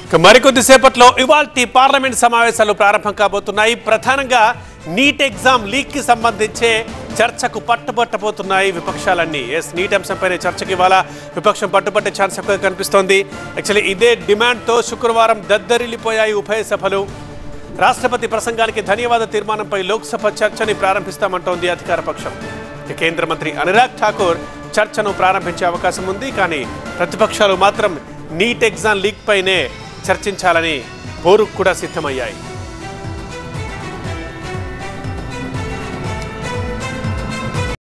ఇక మరికొద్ది సేపట్లో ఇవాల్టి పార్లమెంట్ సమావేశాలు ప్రారంభం కాబోతున్నాయి ప్రధానంగా నీట్ ఎగ్జామ్ లీక్ కి సంబంధించే చర్చకు పట్టుబట్టబోతున్నాయి విపక్షాలన్నీ ఎస్ నీట్ అంశంపైన చర్చకి ఇవాళ విపక్షం పట్టుబట్టే ఛాన్స్ ఎక్కువ కనిపిస్తోంది యాక్చువల్లీ ఇదే డిమాండ్తో శుక్రవారం దద్దరిల్లిపోయాయి ఉభయ సభలు రాష్ట్రపతి ప్రసంగానికి ధన్యవాద తీర్మానంపై లోక్సభ చర్చని ప్రారంభిస్తామంటోంది అధికార పక్షం ఇక కేంద్ర మంత్రి అనురాగ్ ఠాకూర్ చర్చను ప్రారంభించే అవకాశం ఉంది కానీ ప్రతిపక్షాలు మాత్రం నీట్ ఎగ్జామ్ లీక్ పైనే చర్చించాలని పోరుకు కూడా సిద్ధమయ్యాయి